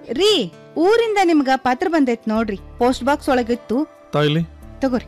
ರೀ ಊರಿಂದ ನಿಮ್ಗ ಪತ್ರ ಬಂದೈತ್ ನೋಡ್ರಿ ಪೋಸ್ಟ್ ಬಾಕ್ಸ್ ಒಳಗಿತ್ತು ತಾಯಿಲಿ ತಗೋರಿ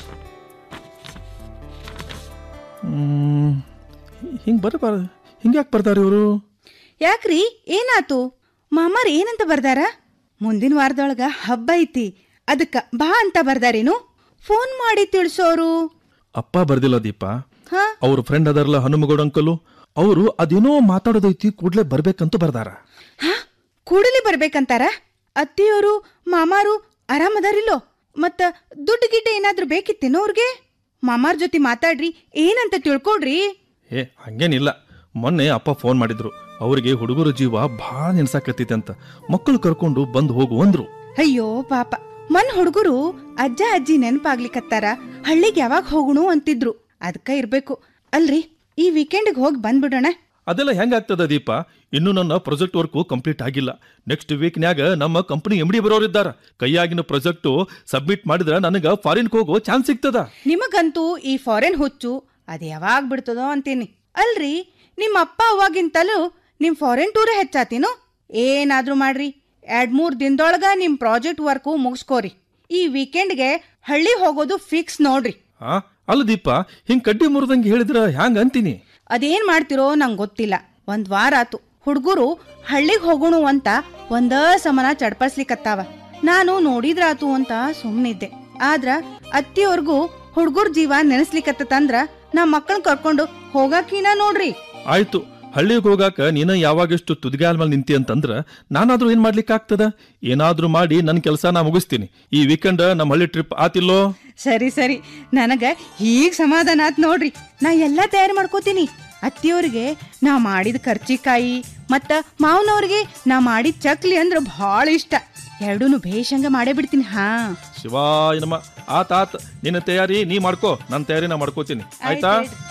ಹಿಂಗೆ ಬರಬಾರ ಹಿಂಗೆ ಯಾಕೆ ಬರ್ತಾರೆ ಇವರು ಯಾಕ್ರಿ ಏನಾತು ಮಾಮಾರ್ ಏನಂತ ಬರ್ದಾರ ಮುಂದಿನ ವಾರದೊಳಗ ಹಬ್ಬ ಐತಿ ಅದಕ್ಕ ಬಾ ಅಂತ ಬರ್ದಾರೇನು ಫೋನ್ ಮಾಡಿ ತಿಳ್ಸೋರು ಅಪ್ಪ ಬರ್ದಿಲ್ಲ ದೀಪ ಹಾ ಅವ್ರ ಫ್ರೆಂಡ್ ಅದಾರಲ್ಲ ಹನುಮಗೌಡ ಅಂಕಲು ಅವರು ಅದೇನೋ ಮಾತಾಡೋದೈತಿ ಕೂಡ್ಲೆ ಬರ್ಬೇಕಂತ ಬರ್ದಾರ ಹಾ ಕೂಡಲೇ ಬರ್ಬೇಕಂತಾರ ಅತ್ತಿಯವರು ಮಾಮಾರು ಆರಾಮದಾರಿಲ್ಲೋ ಮತ್ತ ದುಡ್ಡು ಗಿಡ್ಡ ಏನಾದ್ರೂ ಬೇಕಿತ್ತೇನೋ ಅವ್ರಿಗೆ ಮಾಮಾರ್ ಜೊತೆ ಮಾತಾಡ್ರಿ ಏನಂತ ತಿಳ್ಕೊಡ್ರಿ ಏ ಹಂಗೇನಿಲ್ಲ ಮೊನ್ನೆ ಅಪ್ಪ ಫೋನ್ ಮಾಡಿದ್ರು ಅವರಿಗೆ ಹುಡುಗರ ಜೀವ ಭಾಳ ನೆನ್ಸಾಕತ್ತೈತೆ ಅಂತ ಮಕ್ಕಳು ಕರ್ಕೊಂಡು ಬಂದು ಹೋಗು ಅಂದ್ರು ಅಯ್ಯೋ ಪಾಪ ಮನ್ ಹುಡುಗರು ಅಜ್ಜ ಅಜ್ಜಿ ನೆನಪಾಗ್ಲಿಕತ್ತಾರ ಹಳ್ಳಿಗೆ ಯಾವಾಗ ಹೋಗುಣು ಅಂತಿದ್ರು ಅದಕ್ಕ ಇರ್ಬೇಕು ಅಲ್ರಿ ಈ ವೀಕೆಂಡ್ಗೆ ಹೋಗಿ ಬಂದ್ಬಿಡೋಣ ಅದೆಲ್ಲ ಹೆಂಗಾಗ್ತದ ದೀಪ ಇನ್ನು ನನ್ನ ಪ್ರಾಜೆಕ್ಟ್ ವರ್ಕು ಕಂಪ್ಲೀಟ್ ಆಗಿಲ್ಲ ನೆಕ್ಸ್ಟ್ ವೀಕ್ನ್ಯಾಗ ನಮ್ಮ ಕಂಪನಿ ಎಮ್ ಡಿ ಬರೋರಿದ್ದಾರ ಕೈಯಾಗಿನ ಪ್ರಾಜೆಕ್ಟು ಸಬ್ಮಿಟ್ ಮಾಡಿದ್ರ ನನಗ ಫಾರಿನ್ಗೆ ಹೋಗೋ ಚಾನ್ಸ್ ಸಿಗ್ತದ ನಿಮಗಂತೂ ಈ ಫಾರಿನ್ ಹುಚ್ಚು ಅದು ಯಾವಾಗ ಬಿಡ್ತದೋ ಅಂತೀನಿ ಅಲ್ರಿ ನಿಮ್ಮ ಅಪ್ಪ ಅವಾಗಿಂತಲೂ ನಿಮ್ ಫಾರಿನ್ ಟೂರೇ ಹೆಚ್ಚಾತೀನು ಏನಾದ್ರೂ ಮಾಡ್ರಿ ಎರಡ್ ಮೂರ್ ದಿನದೊಳಗ ನಿಮ್ ಪ್ರಾಜೆಕ್ಟ್ ವರ್ಕು ಮುಗಿಸ್ಕೋರಿ ಈ ವೀಕೆಂಡ್ಗೆ ಹಳ್ಳಿ ಹೋಗೋದು ಫಿಕ್ಸ್ ನೋಡ್ರಿ ಆ ಅಲ್ಲ ದೀಪ ಹಿಂಗ್ ಕಡ್ಡಿ ಮುರಿದಂಗೆ ಹೇಳಿದ್ರ ಹ್ಯಾಂಗ ಅಂತೀನಿ ಅದೇನ್ ಮಾಡ್ತಿರೋ ನಂಗೆ ಗೊತ್ತಿಲ್ಲ ಒಂದ್ ವಾರ ಆತು ಹುಡ್ಗರು ಹಳ್ಳಿಗ್ ಹೋಗುಣು ಅಂತ ಒಂದ ಸಮನ ಚಡ್ಪಸ್ಲಿಕತ್ತಾವ ನಾನು ನೋಡಿದ್ರಾತು ಅಂತ ಸುಮ್ನಿದ್ದೆ ಆದ್ರ ಅತ್ತಿಯವ್ರಿಗೂ ಹುಡ್ಗುರ್ ಜೀವ ನೆನೆಸ್ಲಿಕತ್ತಂದ್ರ ನಾ ಮಕ್ಕಳನ್ನ ಕರ್ಕೊಂಡು ಹೋಗಾಕಿನ ನೋಡ್ರಿ ಆಯ್ತು ಹಳ್ಳಿಗೆ ಹೋಗಾಕ ನೀನ ಯಾವಾಗೆಷ್ಟು ತುದಿಗಾಲ್ ಮೇಲೆ ನಿಂತಿ ಅಂತಂದ್ರ ನಾನಾದ್ರೂ ಏನ್ ಮಾಡ್ಲಿಕ್ಕೆ ಆಗ್ತದ ಏನಾದ್ರೂ ಮಾಡಿ ನನ್ನ ಕೆಲಸ ನಾ ಮುಗಿಸ್ತೀನಿ ಈ ವೀಕೆಂಡ್ ನಮ್ಮ ಹಳ್ಳಿ ಟ್ರಿಪ್ ಆತಿಲ್ಲೋ ಸರಿ ಸರಿ ನನಗ ಹೀಗ್ ಸಮಾಧಾನ ಆತ್ ನೋಡ್ರಿ ನಾ ಎಲ್ಲಾ ತಯಾರಿ ಮಾಡ್ಕೋತೀನಿ ಅತ್ತಿಯವ್ರಿಗೆ ನಾ ಮಾಡಿದ ಕರ್ಚಿಕಾಯಿ ಮತ್ತ ಮಾವನವ್ರಿಗೆ ನಾ ಮಾಡಿದ ಚಕ್ಲಿ ಅಂದ್ರ ಭಾಳ ಇಷ್ಟ ಎರಡೂನು ಭೇಷಂಗ ಮಾಡೇ ಬಿಡ್ತೀನಿ ಹಾ ಶಿವಾಯ ನಮ ಆತ ಆತ ನಿನ್ನ ತಯಾರಿ ನೀ ಮಾಡ್ಕೋ ನನ್ನ ತಯಾರಿ ನಾ ಮಾಡ್ಕೋತೀನಿ ಆಯ್ತಾ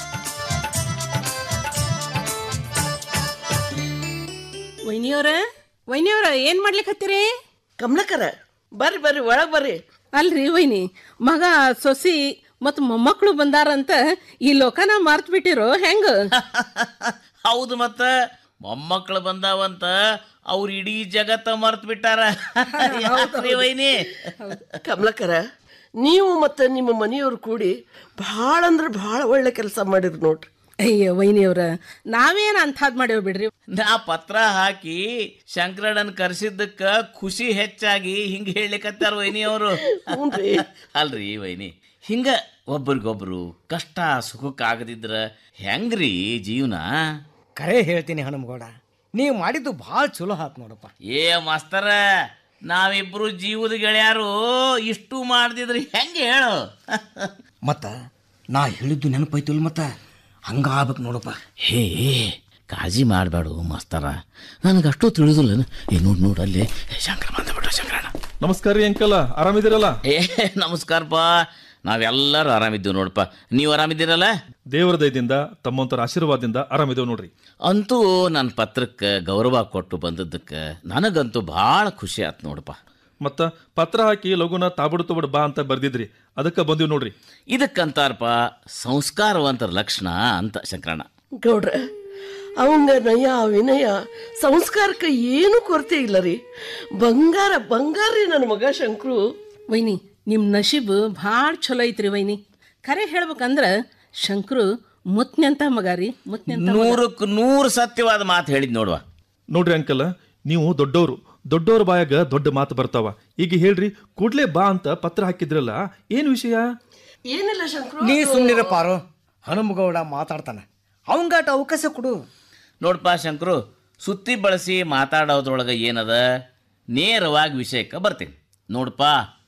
ವೈನಿಯವ್ರ ವೈನಿಯವ್ರ ಏನ್ ಮಾಡ್ಲಿಕ್ಕೆ ಹತ್ತೀರಿ ಕಮಲಕರ ಬರ್ರಿ ಬರ್ರಿ ಒಳಗ್ ಬರ್ರಿ ಅಲ್ರಿ ವೈನಿ ಮಗ ಸೊಸಿ ಮತ್ ಮೊಮ್ಮಕ್ಕಳು ಬಂದಾರಂತ ಈ ಲೋಕನ ಮಾರ್ತ್ ಬಿಟ್ಟಿರೋ ಹೆಂಗ ಹೌದು ಮತ್ತ ಮೊಮ್ಮಕ್ಕಳು ಬಂದಾವಂತ ಅವ್ರ ಇಡೀ ಜಗತ್ತ ಮರ್ತ್ ಬಿಟ್ಟಾರ ಯಾಕ್ರಿ ವೈನಿ ಕಮಲಕರ ನೀವು ಮತ್ತೆ ನಿಮ್ಮ ಮನೆಯವ್ರು ಕೂಡಿ ಭಾಳ ಅಂದ್ರೆ ಭಾಳ ಒಳ್ಳೆ ಕೆಲಸ ಮಾಡಿರಿ ನೋಡ್ರಿ ಅಯ್ಯ ವೈನಿಯವ್ರ ನಾವೇನ್ ಅಂಥದ್ ಮಾಡೇವ್ ಬಿಡ್ರಿ ನಾ ಪತ್ರ ಹಾಕಿ ಶಂಕರಣ್ಣನ್ ಕರ್ಸಿದ್ದಕ್ಕ ಖುಷಿ ಹೆಚ್ಚಾಗಿ ಹಿಂಗ ಹೇಳಿಕತ್ತಾರ ವೈನಿ ಅವರು ಹ್ಞೂನ್ರಿ. ಅಲ್ರಿ ವೈನಿ ಹಿಂಗ ಒಬ್ರಿಗೊಬ್ರು ಕಷ್ಟ ಸುಖಕ್ಕಾಗದಿದ್ರ ಹೆಂಗ್ರಿ ಜೀವನ ಕರೆ ಹೇಳ್ತೀನಿ ಹನುಮಗೌಡ ನೀವು ಮಾಡಿದ್ದು ಭಾಳ ಚಲೋ ಆತ್ ನೋಡಪ್ಪ ಏ ಮಾಸ್ತರ ನಾವಿಬ್ರು ಜೀವದ ಗೆಳೆಯರು ಇಷ್ಟು ಮಾಡ್ದಿದ್ರಿ ಹೆಂಗೆ ಹೇಳು ಮತ್ತ ನಾ ಹೇಳಿದ್ದು ನೆನಪೈತಿಲ್ ಮತ್ತ ಹಂಗ ಆಗ್ಬೇಕು ನೋಡಪ್ಪ ಹೇ ಕಾಳಜಿ ಮಾಡಬೇಡ ಮಾಸ್ತರ ನನಗಷ್ಟು ತಿಳಿದಿಲ್ಲ ಏ ನೋಡ್ ನೋಡ್ ಅಲ್ಲಿ ಶಂಕರ ಬಂದ್ಬಿಟ್ಟ ಶಂಕರಣ್ಣ ನಮಸ್ಕಾರ ರೀ ಅಂಕಲ್ ಆರಾಮಿದ್ದೀರಲ್ಲ ಏ ನಮಸ್ಕಾರಪ್ಪ ನಾವೆಲ್ಲರೂ ಆರಾಮಿದ್ದೀವಿ ನೋಡಪ್ಪ ನೀವು ಆರಾಮಿದ್ದೀರಲ್ಲ ದೇವರ ದಯದಿಂದ ತಮ್ಮಂತರ ಆಶೀರ್ವಾದದಿಂದ ಆರಾಮಿದ್ದೇವೆ ನೋಡ್ರಿ ಅಂತೂ ನನ್ನ ಪತ್ರಕ್ಕೆ ಗೌರವ ಕೊಟ್ಟು ಬಂದದ್ದಕ್ಕೆ ನನಗಂತೂ ಭಾಳ ಖುಷಿ ಆಯ್ತು ನೋಡಪ್ಪ ಮತ್ತ ಪತ್ರ ಹಾಕಿ ಲಘುನ ತಾಬಡು ತಬಡ್ ಬಾ ಅಂತ ಬರ್ದಿದ್ರಿ ಅದಕ್ಕ ಬಂದಿವ್ ನೋಡ್ರಿ ಇದಕ್ಕಂತಾರಪ್ಪ ಸಂಸ್ಕಾರವಂತರ ಲಕ್ಷಣ ಅಂತ ಶಂಕರಣ್ಣ ಗೌಡ್ರ ಅವಂಗ ನಯ ವಿನಯ ಸಂಸ್ಕಾರಕ್ಕೆ ಏನು ಕೊರತೆ ಇಲ್ಲ ರೀ ಬಂಗಾರ ಬಂಗಾರ ರೀ ನನ್ನ ಮಗ ಶಂಕರು ವೈನಿ ನಿಮ್ ನಶೀಬ್ ಭಾಳ ಚಲೋ ಐತ್ರಿ ವೈನಿ ಖರೆ ಹೇಳ್ಬೇಕಂದ್ರ ಶಂಕರು ಮುತ್ನಂತ ಮಗ ರೀ ಮುತ್ನಂತ ನೂರಕ್ಕೆ ನೂರು ಸತ್ಯವಾದ ಮಾತು ಹೇಳಿದ್ ನೋಡುವ ನೋಡ್ರಿ ಅಂಕಲ್ ನೀವು ದೊಡ್ಡವರು ದೊಡ್ಡವ್ರ ಬಾಯಾಗ ದೊಡ್ಡ ಮಾತು ಬರ್ತಾವ ಈಗ ಹೇಳ್ರಿ ಕೂಡ್ಲೇ ಬಾ ಅಂತ ಪತ್ರ ಹಾಕಿದ್ರಲ್ಲ ಏನ್ ವಿಷಯ ಏನಿಲ್ಲ ಶಂಕರು ನೀ ಸುಮ್ಮನಿರ ಪಾರು ಹನುಮಗೌಡ ಮಾತಾಡ್ತಾನ ಅವಂಗಾಟ ಅವಕಾಶ ಕೊಡು ನೋಡಪ್ಪ ಶಂಕರು ಸುತ್ತಿ ಬಳಸಿ ಮಾತಾಡೋದ್ರೊಳಗೆ ಏನದ ನೇರವಾಗಿ ವಿಷಯಕ್ಕೆ ಬರ್ತೀನಿ ನೋಡಪ್ಪ